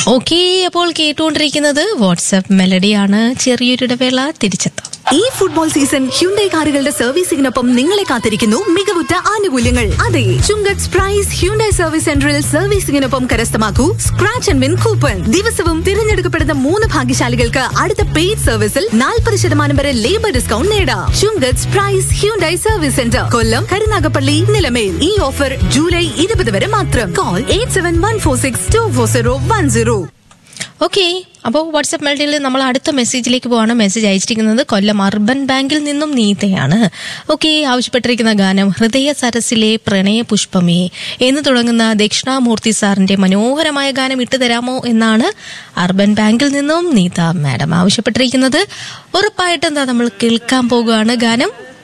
okay അപ്പോൾ കേട്ടുകൊണ്ടിരിക്കുന്നത് WhatsApp മെലഡിയാണ് ചെറിയൊരു ഇടവേള തിരിച്ചെത്താം ഈ ഫുട്ബോൾ സീസൺ ഹ്യുണ്ടൈ കാറുകളുടെ സർവീസിംഗിനൊപ്പം നിങ്ങളെ കാത്തിരിക്കുന്നു മികവുറ്റ ആനുകൂല്യങ്ങൾ അതെ ചുങ്കത്ത് പ്രൈസ് ഹ്യുണ്ടൈ സർവീസ് സെന്ററിൽ സർവീസിംഗിനൊപ്പം കരസ്ഥമാക്കൂ സ്ക്രാച്ച് ആൻഡ് വിൻ കൂപ്പൺ ദിവസവും തിരഞ്ഞെടുക്കപ്പെടുന്ന മൂന്ന് ഭാഗ്യശാലികൾക്ക് അടുത്ത പെയ്ഡ് സർവീസിൽ നാൽപ്പത് ശതമാനം വരെ ലേബർ ഡിസ്കൗണ്ട് നേടാം Chungath Price Hyundai service centre Kollam Karunagappally Nilamel ഈ ഓഫർ ജൂലൈ ഇരുപത് വരെ മാത്രം call eight seven one four six two four zero one zero okay അപ്പോൾ വാട്സ്ആപ്പ് മെലഡിയിൽ നമ്മൾ അടുത്ത മെസ്സേജിലേക്ക് പോവാണ് മെസ്സേജ് അയച്ചിരിക്കുന്നത് കൊല്ലം അർബൻ ബാങ്കിൽ നിന്നും നീതയാണ് ഓക്കെ ആവശ്യപ്പെട്ടിരിക്കുന്ന ഗാനം ഹൃദയ സരസിലെ പ്രണയ പുഷ്പമേ എന്ന് തുടങ്ങുന്ന ദക്ഷിണാമൂർത്തി സാറിന്റെ മനോഹരമായ ഗാനം ഇട്ടു തരാമോ എന്നാണ് അർബൻ ബാങ്കിൽ നിന്നും നീത മാഡം ആവശ്യപ്പെട്ടിരിക്കുന്നത് ഉറപ്പായിട്ടും എന്താ നമ്മൾ കേൾക്കാൻ പോകുകയാണ് ഗാനം